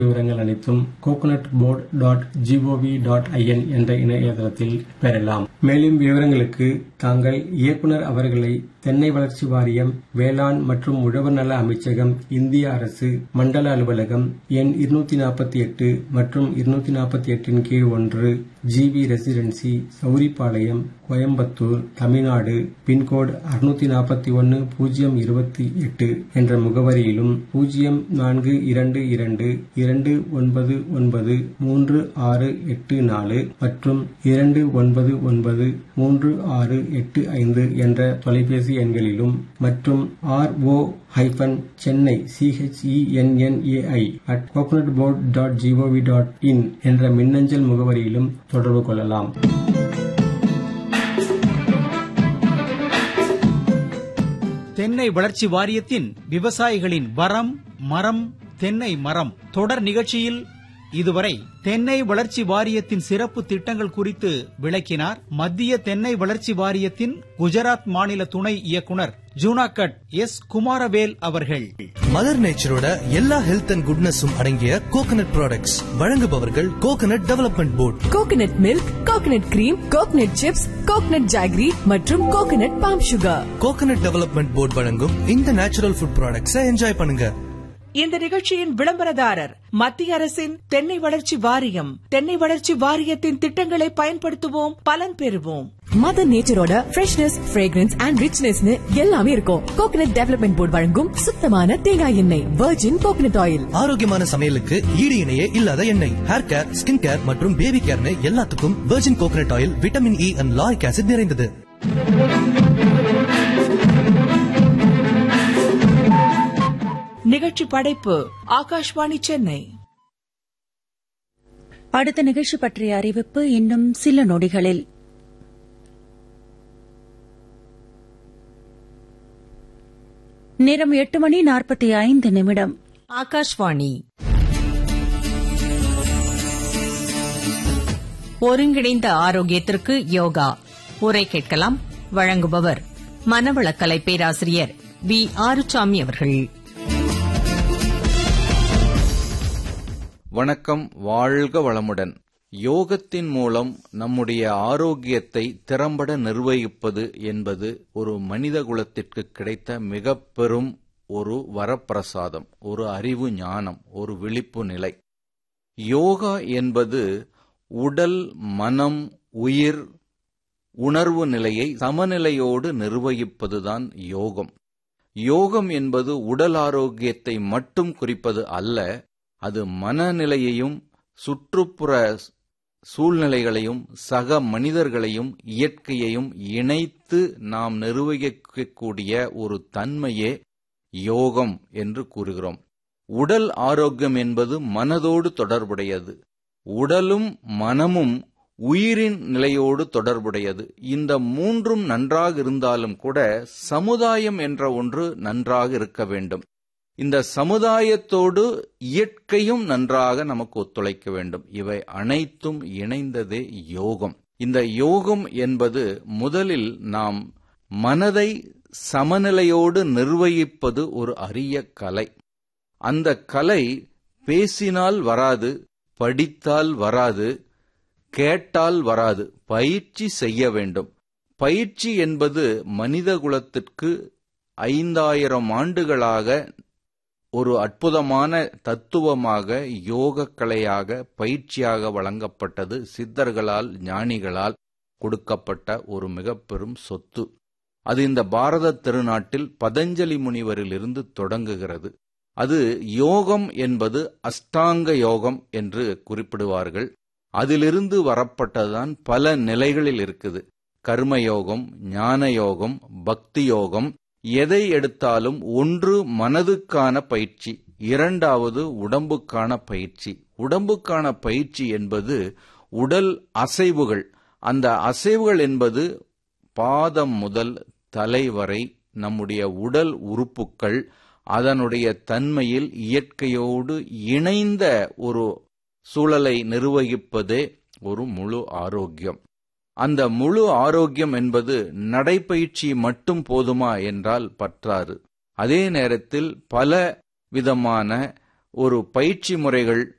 விவரங்கள் அனைத்தும் coconut board dot GOV dot IN என்ற இணையதளத்தில் பெறலாம் மேலும் விவரங்களுக்கு தாங்கள் இயக்குனர் அவர்களை தென்னை வளர்ச்சி வாரியம் வேளாண் மற்றும் உழவர் நல அமைச்சகம் இந்திய அரசு மண்டல அலுவலகம் எண் இருநூத்தி நாற்பத்தி எட்டு மற்றும் இருநூத்தி நாற்பத்தி எட்டின் கீழ் ஒன்று GV residency Sowripalayam Coimbatore Tamil Nadu pin code அறுநூத்தி நாற்பத்தி ஒன்னு பூஜ்ஜியம் இருபத்தி எட்டு என்ற முகவரியிலும் பூஜ்ஜியம் நான்கு இரண்டு இரண்டு இரண்டு ஒன்பது ஒன்பது மூன்று ஆறு எட்டு நாலு மற்றும் இரண்டு ஒன்பது ஒன்பது மூன்று ஆறு எட்டு ஐந்து என்ற தொலைபேசி எண்களிலும் மற்றும் R O hyphen Chennai CHENNAI at coconut board dot GOV dot in என்ற மின்னஞ்சல் முகவரியிலும் தொடர்பு கொள்ளலாம் தென்னை வளர்ச்சி வாரியத்தின் விவசாயிகளின் வரம் மரம் தென்னை மரம் தொடர் நிகழ்ச்சியில் இதுவரை தென்னை வளர்ச்சி வாரியத்தின் சிறப்பு திட்டங்கள் குறித்து விளக்கினார் மத்திய தென்னை வளர்ச்சி வாரியத்தின் குஜராத் மாநில துணை இயக்குனர் ஜூனாகட் எஸ் குமாரவேல் அவர்கள் மதர் நேச்சரோட எல்லா ஹெல்த் அண்ட் குட்னஸும் அடங்கிய கோகனட் ப்ராடக்ட்ஸ் வழங்குபவர்கள் coconut development board coconut milk coconut cream coconut chips coconut jaggery மற்றும் coconut palm sugar coconut development board வழங்கும் இந்த நேச்சுரல் ஃபுட் ப்ராடக்ட்ஸை என்ஜாய் பண்ணுங்க இந்த நிகழ்ச்சியின் விளம்பரதாரர் மத்திய அரசின் தென்னை வளர்ச்சி வாரியம் தென்னை வளர்ச்சி வாரியத்தின் திட்டங்களை பயன்படுத்துவோம் பலன் பெறுவோம் மதர் நேச்சரோட ஃப்ரெஷ்னஸ் ஃப்ரேக்ரன்ஸ் அண்ட் ரிச்னஸ்னு எல்லாமே இருக்கும் கோகனட் டெவலப்மெண்ட் போர்டு வழங்கும் சுத்தமான தேங்காய் எண்ணெய் வெர்ஜின் கோகனட் ஆயில் ஆரோக்கியமான சமையலுக்கு ஈடு இணையே இல்லாத எண்ணெய் ஹேர் கேர் ஸ்கின் கேர் மற்றும் பேபி கேர்னு எல்லாத்துக்கும் virgin coconut oil vitamin E and lauric acid நிறைந்தது நிகழ்ச்சி படைப்பு ஆகாஷ்வாணி சென்னை அடுத்த நிகழ்ச்சி பற்றிய அறிவிப்பு இன்னும் சில நொடிகளில் நேரம் எட்டு மணி நாற்பத்தி ஐந்து நிமிடம் ஆகாஷ்வாணி ஒருங்கிணைந்த ஆரோக்கியத்திற்கு யோகா உரை கேட்கலாம் வழங்குபவர் மனவளக்கலை பேராசிரியர் வி ஆறுசாமி அவர்கள் வணக்கம் வாழ்க வளமுடன் யோகத்தின் மூலம் நம்முடைய ஆரோக்கியத்தை திறம்பட நிர்வகிப்பது என்பது ஒரு மனித குலத்திற்கு கிடைத்த மிக பெரும் ஒரு வரப்பிரசாதம் ஒரு அறிவு ஞானம் ஒரு விழிப்பு நிலை யோகா என்பது உடல் மனம் உயிர் உணர்வு நிலையை சமநிலையோடு நிர்வகிப்பதுதான் யோகம் யோகம் என்பது உடல் ஆரோக்கியத்தை மட்டும் குறிப்பது அல்ல அது மனநிலையையும் சுற்றுப்புற சூழ்நிலைகளையும் சக மனிதர்களையும் இயற்கையையும் இணைத்து நாம் நிர்வகிக்கக்கூடிய ஒரு தன்மையே யோகம் என்று கூறுகிறோம் உடல் ஆரோக்கியம் என்பது மனதோடு தொடர்புடையது உடலும் மனமும் உயிரின் நிலையோடு தொடர்புடையது இந்த மூன்றும் நன்றாக இருந்தாலும் கூட சமுதாயம் என்ற ஒன்று நன்றாக இருக்க வேண்டும் இந்த சமுதாயத்தோடு இயற்கையும் நன்றாக நமக்கு ஒத்துழைக்க வேண்டும் இவை அனைத்தும் இணைந்ததே யோகம் இந்த யோகம் என்பது முதலில் நாம் மனதை சமநிலையோடு நிர்வகிப்பது ஒரு அரிய கலை அந்த கலை பேசினால் வராது படித்தால் வராது கேட்டால் வராது பயிற்சி செய்ய வேண்டும் பயிற்சி என்பது மனித குலத்திற்கு ஐந்தாயிரம் ஆண்டுகளாக ஒரு அற்புதமான தத்துவமாக யோக கலையாக பயிற்சியாக வழங்கப்பட்டது சித்தர்களால் ஞானிகளால் கொடுக்கப்பட்ட ஒரு மிக பெரும் சொத்து அது இந்த பாரத திருநாட்டில் பதஞ்சலி முனிவரிலிருந்து தொடங்குகிறது அது யோகம் என்பது அஷ்டாங்க யோகம் என்று குறிப்பிடுவார்கள் அதிலிருந்து வரப்பட்டதுதான் பல நிலைகளில் இருக்குது கர்மயோகம் ஞான யோகம் பக்தி யோகம் எதை எடுத்தாலும் ஒன்று மனதுக்கான பயிற்சி இரண்டாவது உடம்புக்கான பயிற்சி உடம்புக்கான பயிற்சி என்பது உடல் அசைவுகள் அந்த அசைவுகள் என்பது பாதம் முதல் தலை வரை நம்முடைய உடல் உறுப்புக்கள் அதனுடைய தன்மையில் இயற்கையோடு இணைந்த ஒரு சூழலை நிர்வகிப்பதே ஒரு முழு ஆரோக்கியம் அந்த முழு ஆரோக்கியம் என்பது நடைப்பயிற்சி மட்டும் போதுமா என்றால் பற்றாது அதே நேரத்தில் பல விதமான ஒரு பயிற்சி முறைகள்